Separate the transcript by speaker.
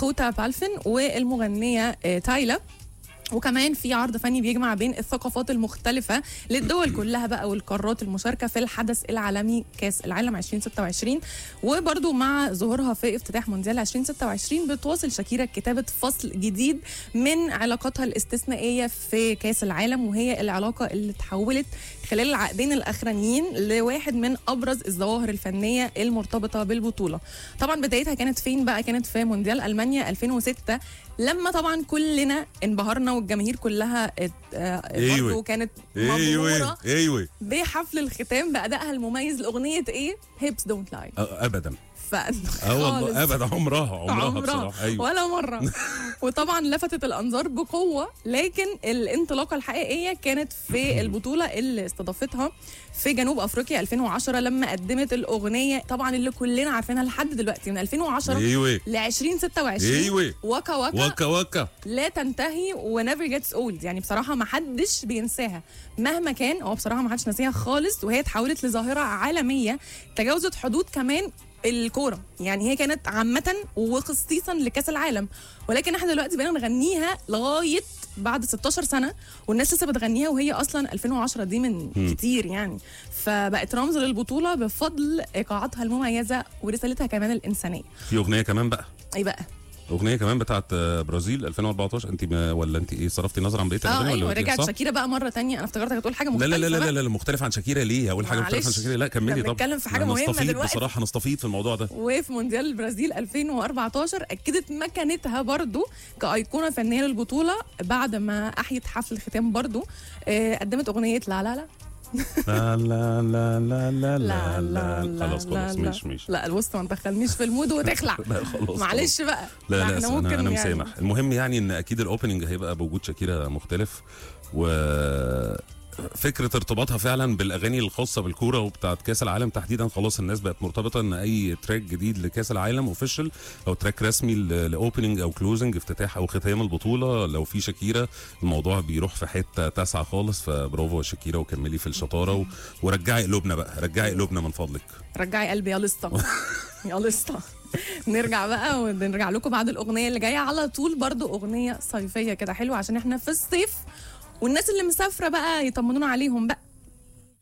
Speaker 1: داكوتا بالفن والمغنيه آه، تايلا وكمان في عرض فني بيجمع بين الثقافات المختلفة للدول كلها بقى والقارات المشاركة في الحدث العالمي كاس العالم 2026 وبرضو مع ظهورها في افتتاح مونديال 2026 بتواصل شاكيرا كتابة فصل جديد من علاقاتها الاستثنائية في كاس العالم وهي العلاقة اللي تحولت خلال العقدين الأخرانيين لواحد من أبرز الظواهر الفنية المرتبطة بالبطولة طبعا بدايتها كانت فين بقى كانت في مونديال ألمانيا 2006 لما طبعا كلنا انبهرنا والجماهير كلها ات- آه،
Speaker 2: أيوة.
Speaker 1: برضو كانت مبهوره
Speaker 2: ايوه ايوه
Speaker 1: بحفل الختام بأدائها المميز لأغنية إيه؟ هيبس دونت لاي
Speaker 2: ابدا
Speaker 1: ف
Speaker 2: اه
Speaker 1: خالص.
Speaker 2: والله ابدا عمرها عمرها بصراحه ايوه
Speaker 1: ولا مرة وطبعا لفتت الأنظار بقوة لكن الانطلاقة الحقيقية كانت في البطولة اللي استضافتها في جنوب أفريقيا 2010 لما قدمت الأغنية طبعا اللي كلنا عارفينها لحد دلوقتي من 2010
Speaker 2: ايوه
Speaker 1: ل 2026
Speaker 2: ايوه
Speaker 1: وكا وكا
Speaker 2: وكا وكا
Speaker 1: لا تنتهي ونيفر جيتس اولد يعني بصراحه ما حدش بينساها مهما كان هو بصراحه ما حدش ناسيها خالص وهي اتحولت لظاهره عالميه تجاوزت حدود كمان الكوره يعني هي كانت عامه وخصيصا لكاس العالم ولكن احنا دلوقتي بقينا نغنيها لغايه بعد 16 سنه والناس لسه بتغنيها وهي اصلا 2010 دي من كتير يعني فبقت رمز للبطوله بفضل ايقاعاتها المميزه ورسالتها كمان الانسانيه
Speaker 2: في اغنيه كمان بقى
Speaker 1: اي بقى
Speaker 2: اغنيه كمان بتاعت آه، برازيل 2014 انت ما ولا انت ايه صرفتي نظر عن بقيه
Speaker 1: اه
Speaker 2: الاغاني
Speaker 1: ايوه
Speaker 2: ولا
Speaker 1: رجعت
Speaker 2: صح؟
Speaker 1: شاكيرا بقى مره تانية انا افتكرتك هتقول حاجه
Speaker 2: لا
Speaker 1: مختلفه
Speaker 2: لا لا لا
Speaker 1: بقى.
Speaker 2: لا, لا مختلف عن شاكيرا ليه اول حاجه مختلف عن
Speaker 1: معلش.
Speaker 2: شاكيرا لا كملي
Speaker 1: احنا
Speaker 2: طب
Speaker 1: بنتكلم في حاجة مهمة
Speaker 2: هنستفيد
Speaker 1: دلوقتي.
Speaker 2: بصراحه نستفيد في الموضوع ده
Speaker 1: وفي مونديال البرازيل 2014 اكدت مكانتها برضو كايقونه فنيه للبطوله بعد ما احيت حفل الختام برضو آه، قدمت اغنيه لا لا لا
Speaker 2: لا لا لا لا لا
Speaker 1: لا
Speaker 2: لا
Speaker 1: لا
Speaker 2: خلاص
Speaker 1: لا
Speaker 2: خلاص
Speaker 1: لا.
Speaker 2: مش مش
Speaker 1: لا الوسط ما تدخلنيش في المود وتخلع
Speaker 2: لا خلاص
Speaker 1: معلش بقى
Speaker 2: لا لا
Speaker 1: احنا
Speaker 2: انا
Speaker 1: ممكن
Speaker 2: انا
Speaker 1: يعني
Speaker 2: مسامح المهم يعني ان اكيد الاوبننج هيبقى بوجود شاكيرا مختلف و فكره ارتباطها فعلا بالاغاني الخاصه بالكوره وبتاعت كاس العالم تحديدا خلاص الناس بقت مرتبطه ان اي تراك جديد لكاس العالم اوفيشال او تراك رسمي لاوبننج او كلوزنج افتتاح او ختام البطوله لو في شاكيرا الموضوع بيروح في حته تاسعه خالص فبرافو يا شاكيرا وكملي في الشطاره و... ورجعي قلوبنا بقى رجعي قلوبنا من فضلك
Speaker 1: رجعي قلبي يا لسطى يا لسطى نرجع بقى ونرجع لكم بعد الاغنيه اللي جايه على طول برضو اغنيه صيفيه كده حلوه عشان احنا في الصيف والناس اللي مسافره بقى يطمنونا عليهم بقى